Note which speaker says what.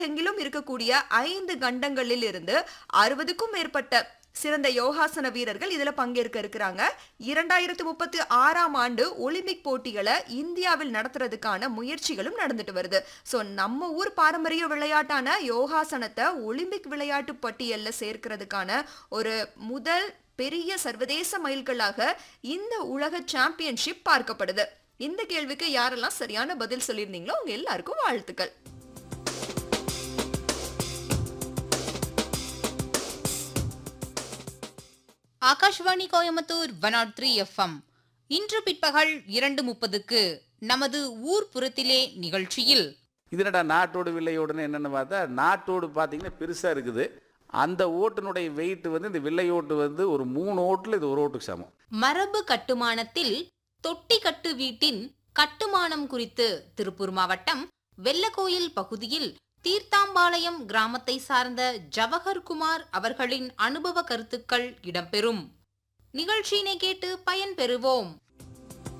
Speaker 1: எங்கிலும் இருக்கக்கூடிய ஐந்து கண்டங்களில் இருந்து அறுபதுக்கும் மேற்பட்ட சிறந்த யோகாசன வீரர்கள் இதுல பங்கேற்க இருக்கிறாங்க இரண்டாயிரத்து முப்பத்தி ஆறாம் ஆண்டு ஒலிம்பிக் போட்டிகளை இந்தியாவில் நடத்துறதுக்கான முயற்சிகளும் நடந்துட்டு வருது சோ நம்ம ஊர் பாரம்பரிய விளையாட்டான யோகாசனத்தை ஒலிம்பிக் விளையாட்டு பட்டியல்ல சேர்க்கிறதுக்கான ஒரு முதல் பெரிய சர்வதேச மைல்கல்லாக இந்த உலக சாம்பியன்ஷிப் பார்க்கப்படுது இந்த கேள்விக்கு யாரெல்லாம் சரியான பதில் சொல்லியிருந்தீங்களோ உங்க எல்லாருக்கும் வாழ்த்துக்கள்
Speaker 2: Akashvani Coimbatore one nought three FM இன்று பிற்பகல் இரண்டு முப்பதுக்கு நமது ஊர் புறத்திலே நிகழ்ச்சியில்
Speaker 3: இது என்னடா நாட்டோடு வில்லையோடுன்னு என்னென்னு பார்த்தா நாட்டோடு பார்த்தீங்கன்னா பெருசாக இருக்குது அந்த ஓட்டினுடைய வெயிட் வந்து இந்த வில்லை ஓட்டு வந்து ஒரு மூணு ஓட்டில் இது ஒரு ஓட்டுக்கு சமம்
Speaker 2: மரபு கட்டுமானத்தில் தொட்டி கட்டு வீட்டின் கட்டுமானம் குறித்து திருப்பூர் மாவட்டம் வெள்ளக்கோயில் பகுதியில் தீர்த்தாம்பாளையம் கிராமத்தை சார்ந்த ஜவஹர் குமார் அவர்களின் அனுபவ கருத்துக்கள் இடம்பெறும் நிகழ்ச்சியினை கேட்டு பயன்பெறுவோம்